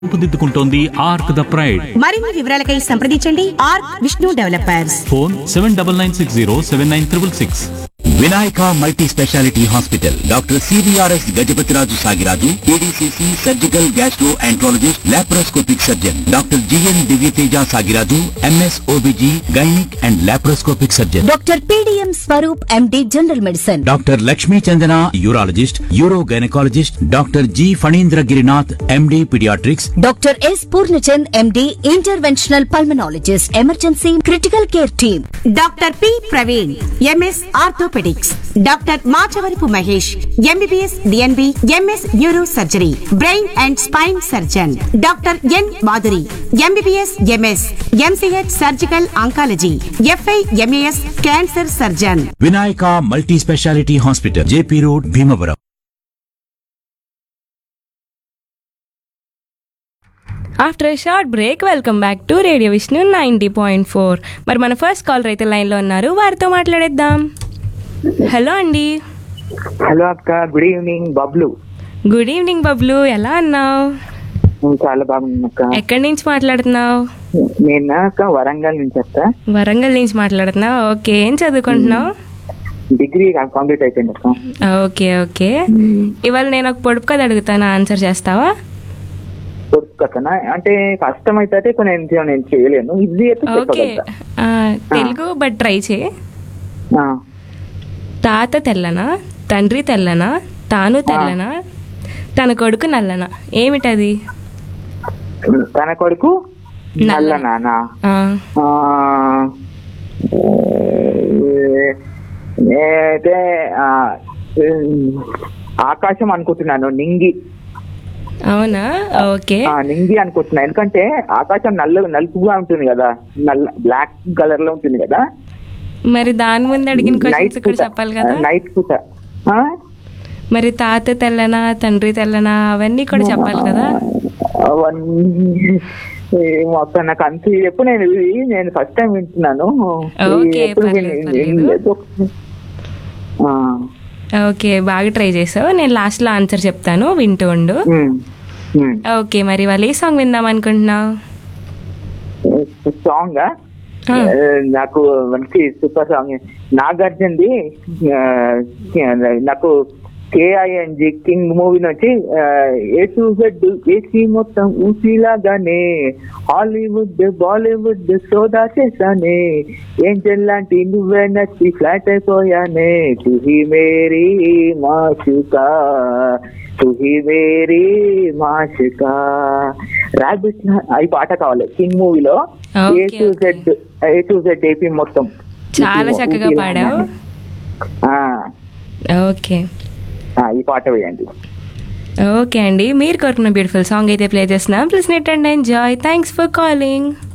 రూపుదిద్దుకుంటోంది arc the pride మరిన్ని వివరాలకై సంప్రదించండి R Vishnu developers phone seven double nine six zero seven nine triple six Vinayaka multi speciality hospital doctor CBRS Gajapathiraju Sagiraju ADCC surgical gastroenterologist laparoscopic surgeon doctor GN Divyateja Sagiraju MS OBG gynaec and laparoscopic surgeon doctor PDM Swaroop MD general medicine doctor Lakshmi Chandana urologist uro gynaecologist doctor G Phanindra Girinath MD paediatrics doctor S Purnachand MD interventional pulmonologist emergency critical care team doctor P Praveen MS orthopaedics doctor Machavarapu Mahesh MBBS DNB MS neuro surgery brain and spine surgeon doctor N Madhuri MBBS MS MCh surgical oncology FI MAS cancer surgeon Vinayaka multi speciality hospital JP road Bhimavaram after a short break welcome back to radio Vishnu ninety point four మరి మన first caller అయితే లైన్లో ఉన్నారు వారితో మాట్లాడేద్దాం hello అండి hello అక్క good evening Bablu good evening Bablu ఎలా అన్నావు నేను చాలా బాగున్నాను అక్క ఎక్కడి నుంచి మాట్లాడుతున్నావు నేను అక్క వరంగల్ నుంచి అక్క వరంగల్ నుంచి మాట్లాడుతున్నావు ఓకే ఏం చదువుకుంటున్నావు డిగ్రీ కంప్లీట్ అయిపోయింది అక్క ఓకే ఓకే ఇవాళ నేను ఒక పొడుపు కథ అడుగుతాను ఆన్సర్ చేస్తావా దొరుకుతున్నా అంటే కష్టం అయితే కొన్ని నేను నేను చేయలేను ఇది అయితే ఓకే చెప్పగలుగుతా ఆ, తెలుగు బట్ ట్రై చేయి ఆ, తాత తెల్లనా తండ్రి తెల్లనా తాను తెల్లనా తన కొడుకు నల్లనా ఏమిటది తన కొడుకు నల్ల నాన్న ఆ, ఆ, ఏ, అయితే ఆ, ఉమ్, ఆకాశం అనుకుంటున్నాను నింగి అవునా ఓకే ఆ నింగి అనుకుంటున్నా ఎందుకంటే ఆకాశం నల్ల నలుపుగా ఉంటుంది కదా నల్ల బ్లాక్ కలర్ లో ఉంటుంది కదా మరి దాని ముందు అడిగిన నైట్ క్వశ్చన్స్ కూడా పూట చెప్పాలి కదా నైట్ పూట ఆ? మరి తాత తెల్లనా తండ్రి తెల్లనా అవన్నీ కూడా చెప్పాలి కదా అవన్నీ ఏమో అక్క నాకు అంత ఎప్పుడు నేను ఇది నేను ఫస్ట్ టైం వింటున్నాను ఓకే, ఎప్పుడు విన్- పర్లేదు, పర్లేదు. వినలేదు. ఆ, ఓకే బాగా ట్రై చేసావు నేను లాస్ట్ లో ఆన్సర్ చెప్తాను వింటూ ఉండు ఉమ్, ఉమ్. ఓకే మరి వాళ్ళు ఏ సాంగ్ విందాం అనుకుంటున్నావు సాంగ్ ఆ. నాకు మంచి సూపర్ సాంగ్ నాగార్జునది ఆ, నాకు కేఐఎన్జి కింగ్ మూవీ నుంచి ఏ టు జెడ్ ఏసీ మొత్తం ఊసిలాగానే హాలీవుడ్ బాలీవుడ్ సోదా చేశానే ఏంజల్ లాంటి నువ్వే నచ్చి ఫ్లాట్ అయిపోయానే తుహి మేరీ మాషుకా తుహి మేరీ మాషుకా రాబిట్ ఈ పాట కావాలి కింగ్ మూవీలో A Okay, to okay. Z A to Z AP మొత్తం చాలా చక్కగా పాడావు ఆ, ఓకే ఆ, ఈ పాట వేయండి ఓకే అండి మీరు కోరుకున్న బ్యూటిఫుల్ సాంగ్ అయితే ప్లే చేస్తున్నాం ప్లీజ్ నెట్ and enjoy thanks for calling